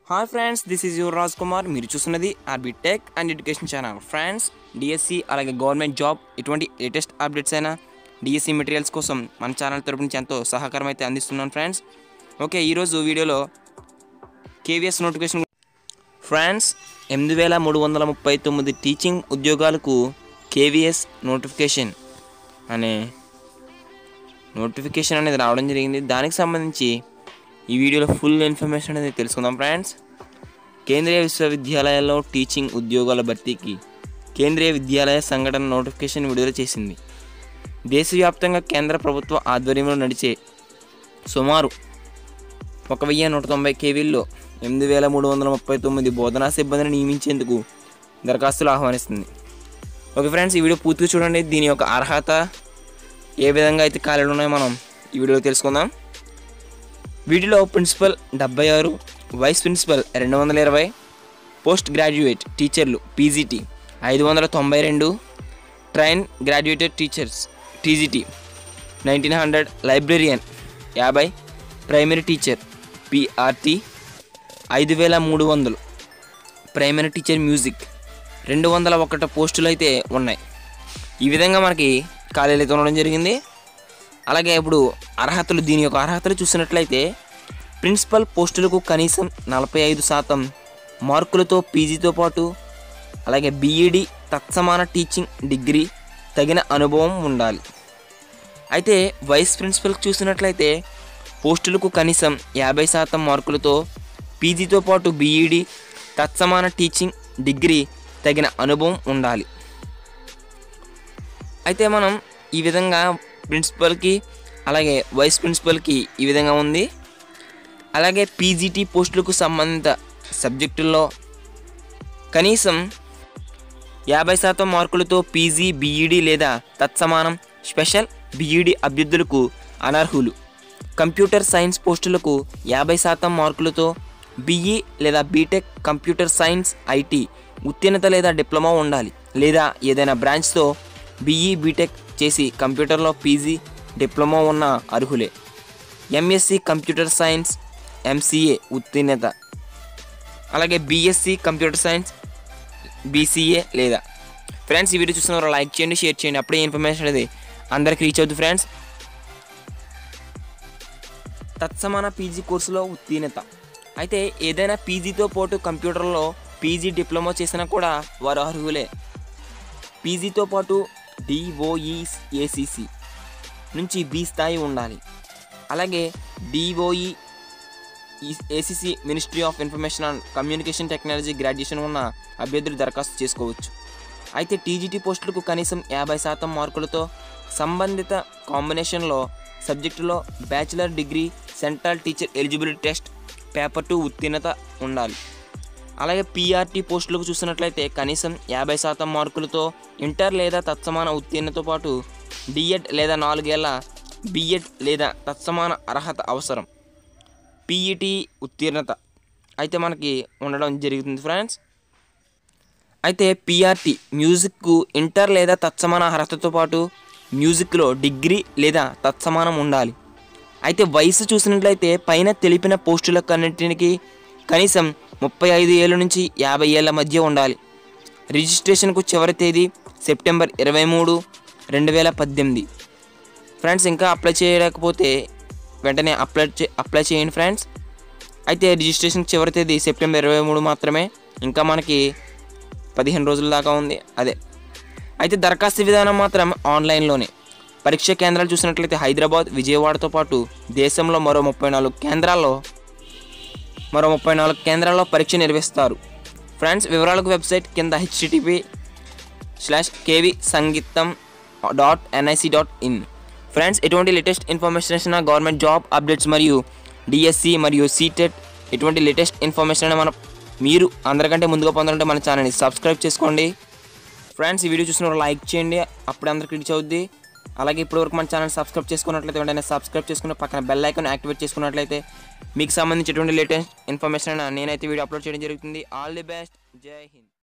hi friends this is your Raj Kumar మీరు చూస్తున్నది RB tech and education channel friends DSC అలాగే government job ఇటువంటి latest updates అయినా DSC materials కోసం మన ఛానల్ తరపు నుంచి ఎంతో సహకారం అయితే అందిస్తున్నాను ఫ్రెండ్స్ ఓకే ఈరోజు వీడియోలో కేవీఎస్ నోటిఫికేషన్ ఫ్రాన్స్ ఎనిమిది వేల మూడు వందల ముప్పై తొమ్మిది టీచింగ్ ఉద్యోగాలకు కేవీఎస్ నోటిఫికేషన్ అనే నోటిఫికేషన్ అనేది రావడం జరిగింది దానికి సంబంధించి ఈ వీడియోలో ఫుల్ ఇన్ఫర్మేషన్ అనేది తెలుసుకుందాం ఫ్రెండ్స్ కేంద్రీయ విశ్వవిద్యాలయాల్లో టీచింగ్ ఉద్యోగాల భర్తీకి కేంద్రీయ విద్యాలయ సంఘటన నోటిఫికేషన్ విడుదల చేసింది దేశవ్యాప్తంగా కేంద్ర ప్రభుత్వ ఆధ్వర్యంలో నడిచే సుమారు ఒక వెయ్యి నూట తొంభై కేవీల్లో ఎనిమిది వేల మూడు వందల ముప్పై తొమ్మిది బోధనా సిబ్బందిని నియమించేందుకు దరఖాస్తులు ఆహ్వానిస్తుంది ఓకే ఫ్రెండ్స్ ఈ వీడియో పూర్తిగా చూడండి దీని యొక్క అర్హత ఏ విధంగా అయితే ఖాళీలు ఉన్నాయో మనం ఈ వీడియోలో తెలుసుకుందాం వీటిలో ప్రిన్సిపల్ డెబ్బై ఆరు వైస్ ప్రిన్సిపల్ రెండు వందల ఇరవై పోస్ట్ గ్రాడ్యుయేట్ టీచర్లు పీజీటీ ఐదు వందల తొంభై రెండు train graduated teachers TGT nineteen hundred librarian యాభై ప్రైమరీ టీచర్ పిఆర్టీ ఐదు వేల మూడు వందలు ప్రైమరీ టీచర్ మ్యూజిక్ రెండు వందల ఒకటి పోస్టులు అయితే ఉన్నాయి ఈ విధంగా మనకి ఖాళీలు అయితే ఉండడం జరిగింది అలాగే ఇప్పుడు అర్హతలు దీని యొక్క అర్హతలు చూసినట్లయితే ప్రిన్సిపల్ పోస్టులకు కనీసం నలభై ఐదు శాతం మార్కులతో పీజీతో పాటు అలాగే బీఈడి తత్సమాన టీచింగ్ డిగ్రీ తగిన అనుభవం ఉండాలి అయితే వైస్ ప్రిన్సిపల్కి చూసినట్లయితే పోస్టులకు కనీసం యాభై శాతం మార్కులతో పీజీతో పాటు బీఈడి తత్సమాన టీచింగ్ డిగ్రీ తగిన అనుభవం ఉండాలి అయితే మనం ఈ విధంగా ప్రిన్సిపల్కి అలాగే వైస్ ప్రిన్సిపల్కి ఈ విధంగా ఉంది అలాగే పీజీటీ పోస్టులకు సంబంధిత సబ్జెక్టుల్లో కనీసం యాభై శాతం మార్కులతో పీజీ బీఈడి లేదా తత్సమానం స్పెషల్ బీఈడి అభ్యర్థులకు అనర్హులు కంప్యూటర్ సైన్స్ పోస్టులకు యాభై శాతం మార్కులతో బీఈ లేదా బీటెక్ కంప్యూటర్ సైన్స్ ఐటీ ఉత్తీర్ణత లేదా డిప్లొమా ఉండాలి లేదా ఏదైనా బ్రాంచ్తో బీఈ బీటెక్ చేసి కంప్యూటర్లో పీజీ డిప్లొమా ఉన్న అర్హులే ఎంఎస్సి కంప్యూటర్ సైన్స్ ఎంసీఏ ఉత్తీర్ణత అలాగే బీఎస్సీ కంప్యూటర్ సైన్స్ బీసీఏ లేదా ఫ్రెండ్స్ ఈ వీడియో చూసిన వారు లైక్ చేయండి షేర్ చేయండి అప్పుడే ఇన్ఫర్మేషన్ అనేది అందరికి రీచ్ అవుతుంది ఫ్రెండ్స్ తత్సమాన పీజీ కోర్సులో ఉత్తీర్ణత అయితే ఏదైనా పీజీతో పాటు కంప్యూటర్లో పీజీ డిప్లొమా చేసినా కూడా వారు అర్హులే పీజీతో పాటు డిఓఈ ఏసీసీ నుంచి బి స్థాయి ఉండాలి అలాగే DOE ACC ministry of information and communication technology graduation ఉన్న అభ్యర్థులు దరఖాస్తు చేసుకోవచ్చు అయితే టీజీటీ పోస్టులకు కనీసం యాభై శాతం మార్కులతో సంబంధిత కాంబినేషన్లో సబ్జెక్టులో bachelor degree central teacher eligibility test paper two ఉత్తీర్ణత ఉండాలి అలాగే పీఆర్టీ పోస్టులకు చూసినట్లయితే కనీసం యాభై శాతం మార్కులతో ఇంటర్ లేదా తత్సమాన ఉత్తీర్ణతో పాటు డిఎడ్ లేదా నాలుగేళ్ల బిఎడ్ లేదా తత్సమాన అర్హత అవసరం పీఈటీ ఉత్తీర్ణత అయితే మనకి ఉండడం జరుగుతుంది ఫ్రెండ్స్ అయితే పీఆర్టీ మ్యూజిక్కు ఇంటర్ లేదా తత్సమాన అర్హతతో పాటు మ్యూజిక్లో డిగ్రీ లేదా తత్సమానం ఉండాలి అయితే వయసు చూసినట్లయితే పైన తెలిపిన పోస్టులకన్నింటికి కనీసం ముప్పై ఐదు ఏళ్ళ నుంచి యాభై ఏళ్ళ మధ్య ఉండాలి రిజిస్ట్రేషన్కు చివరి తేదీ సెప్టెంబర్ ఇరవై మూడు రెండు వేల పద్దెనిమిది ఫ్రెండ్స్ ఇంకా అప్లై చేయలేకపోతే వెంటనే అప్లై చే అప్లై చేయండి ఫ్రెండ్స్ అయితే రిజిస్ట్రేషన్ చివరి తేదీ సెప్టెంబర్ ఇరవై మూడు మాత్రమే ఇంకా మనకి పదిహేను రోజుల దాకా ఉంది అదే అయితే దరఖాస్తు విధానం మాత్రం ఆన్లైన్లోనే పరీక్ష కేంద్రాలు చూసినట్లయితే హైదరాబాద్ విజయవాడతో పాటు దేశంలో మరో ముప్పై నాలుగు కేంద్రాల్లో మరో ముప్పై నాలుగు కేంద్రాల్లో పరీక్ష నిర్వహిస్తారు ఫ్రెండ్స్ వివరాలకు వెబ్సైట్ కింద HTTP slash KV Sangathan dot NIC dot in friends ఎటువంటి latest information government job updates మరియు డిఎస్సి మరియు సీటెట్ ఎటువంటి లేటెస్ట్ ఇన్ఫర్మేషన్ అయినా మనం మీరు అందరికంటే ముందుగా పొందాలంటే మన ఛానల్ని సబ్స్క్రైబ్ చేసుకోండి ఫ్రెండ్స్ ఈ వీడియో చూసిన లైక్ చేయండి అప్పుడు అందరికి రీచ్ అవుద్ది అలాగే ఇప్పటివరకు మన ఛానల్ సబ్స్క్రైబ్ చేసుకున్నట్లయితే వెంటనే సబ్స్క్రైబ్ చేసుకుని పక్కన బెల్ ఐకాన్ యాక్టివేట్ చేసుకున్నట్లయితే మీకు సంబంధించి ఎటువంటి లేటెస్ట్ ఇన్ఫర్మేషన్ నేనైతే వీడియో అప్లోడ్ చేయడం జరుగుతుంది ఆల్ ది బెస్ట్ జై హింద్